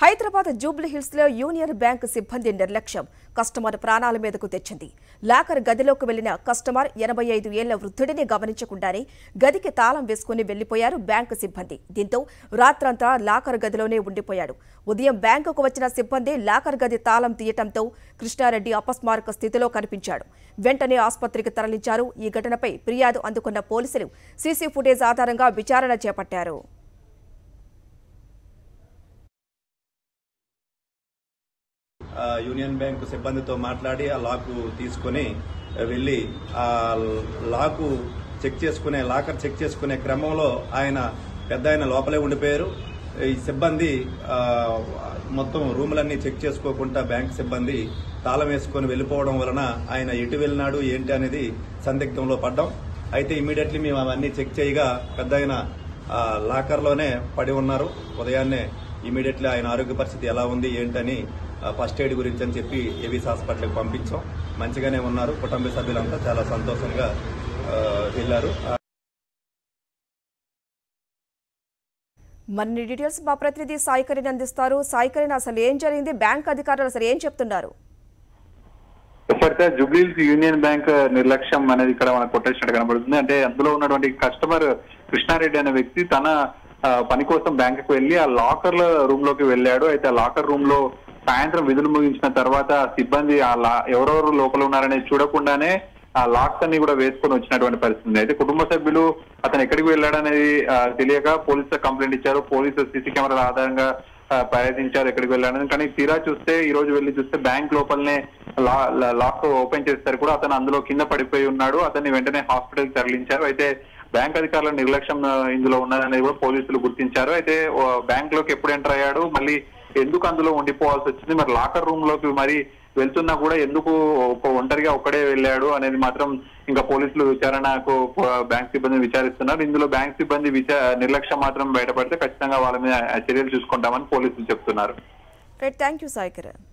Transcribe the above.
హైదరాబాద్ జూబ్లీ హిల్స్ లో union bank సిబ్బంది నిర్లక్ష్యం కస్టమర్ ప్రాణాల మీదకు తెచ్చింది లాకర్ గదిలోకి వెళ్లిన కస్టమర్ ఎనభై ఐదు ఏళ్ల వృద్ధుడిని గమనించకుండానే గదికి తాళం వేసుకుని వెళ్లిపోయారు బ్యాంకు సిబ్బంది దీంతో రాత్రంతా లాకర్ గదిలోనే ఉండిపోయాడు ఉదయం బ్యాంకుకు వచ్చిన సిబ్బంది లాకర్ గది తాళం తీయటంతో కృష్ణారెడ్డి అపస్మారక స్థితిలో కనిపించాడు వెంటనే ఆసుపత్రికి తరలించారు ఈ ఘటనపై ఫిర్యాదు అందుకున్న పోలీసులు సీసీ ఫుటేజ్ ఆధారంగా విచారణ చేపట్టారు ఆ యూనియన్ బ్యాంక్ సిబ్బందితో మాట్లాడి ఆ లాకు తీసుకొని వెళ్ళి ఆ లాకు చెక్ చేసుకునే లాకర్ చెక్ చేసుకునే క్రమంలో ఆయన పెద్ద ఆయన లోపలే ఉండిపోయారు ఈ సిబ్బంది ఆ, మొత్తం రూములన్నీ చెక్ చేసుకోకుండా బ్యాంక్ సిబ్బంది తాళం వేసుకొని వెళ్ళిపోవడం వలన ఆయన ఎటు వెళ్ళినాడు ఏంటి అనేది సందిగ్ధంలో పడ్డాం అయితే ఇమీడియట్లీ మేము అవన్నీ చెక్ చేయగా పెద్ద ఆయన ఆ, లాకర్లోనే పడి ఉన్నారు ఉదయాన్నే ఇమీడియట్లీ ఆయన ఆరోగ్య పరిస్థితి ఎలా ఉంది ఏంటని ఆ, ఫస్ట్ ఎయిడ్ గురించి అని చెప్పి ఏబీస్ హాస్పిటల్కి పంపించాం మంచిగానే ఉన్నారు కుటుంబ సభ్యులంతా చాలా సంతోషంగా ఆ, వెళ్ళారు ఆ, మరిన్ని డీటెయిల్స్ మా ప్రతినిధి సాయికరిని అందిస్తారు సాయికరిని అసలు ఏం జరిగింది బ్యాంక్ అధికారులు అసలు ఏం చెప్తున్నారు ఎఫర్ట్ జూబ్లీహిల్స్ యూనియన్ బ్యాంక్ నిర్లక్ష్యం అనేది ఇక్కడ మనకు కొట్టేసినట్టు కనబడుతుంది అంటే అందులో ఉన్నటువంటి కస్టమర్ కృష్ణారెడ్డి అనే వ్యక్తి తన ఆ, పని కోసం బ్యాంక్ కు వెళ్లి ఆ లాకర్ రూమ్ లోకి వెళ్ళాడు అయితే ఆ లాకర్ రూమ్ లో సాయంత్రం విధులు ముగించిన తర్వాత ఆ సిబ్బంది ఆ లా- ఎవరెవరు లోపల ఉన్నారనేది చూడకుండానే ఆ లాక్స్ అన్ని కూడా వేసుకొని వచ్చినటువంటి పరిస్థితి ఉంది అయితే కుటుంబ సభ్యులు అతను ఎక్కడికి వెళ్ళాడనేది ఆ, తెలియక పోలీసులు కంప్లైంట్ ఇచ్చారు పోలీసు సీసీ కెమెరాల ఆధారంగా ఆ, ప్రయత్నించారు ఎక్కడికి వెళ్ళాడని కానీ తీరా చూస్తే ఈ రోజు వెళ్లి చూస్తే బ్యాంక్ లోపలనే లా- లా- లాక్ ఓపెన్ చేస్తారు కూడా అతను అందులో కింద పడిపోయి ఉన్నాడు అతన్ని వెంటనే హాస్పిటల్ కి తరలించారు అయితే బ్యాంక్ అధికారుల నిర్లక్ష్యం ఆ, ఇందులో ఉన్నదనేది కూడా పోలీసులు గుర్తించారు అయితే ఓ, బ్యాంక్ లోకి ఎప్పుడు ఎంటర్ అయ్యాడు మళ్ళీ ఎందుకు అందులో ఉండిపోవాల్సి వచ్చింది మరి లాకర్ రూమ్ లోకి మరి వెళ్తున్నా కూడా ఎందుకు ఒక ఒంటరిగా ఒక్కడే వెళ్ళాడు అనేది మాత్రం ఇంకా పోలీసులు విచారణకు ప- బ్యాంక్ సిబ్బంది విచారిస్తున్నారు ఇందులో బ్యాంక్ సిబ్బంది విచా నిర్లక్ష్యం మాత్రం బయటపడితే ఖచ్చితంగా వాళ్ళ మీద చర్యలు తీసుకుంటామని పోలీసులు చెప్తున్నారు రైట్ థ్యాంక్ యూ సాయికరణ్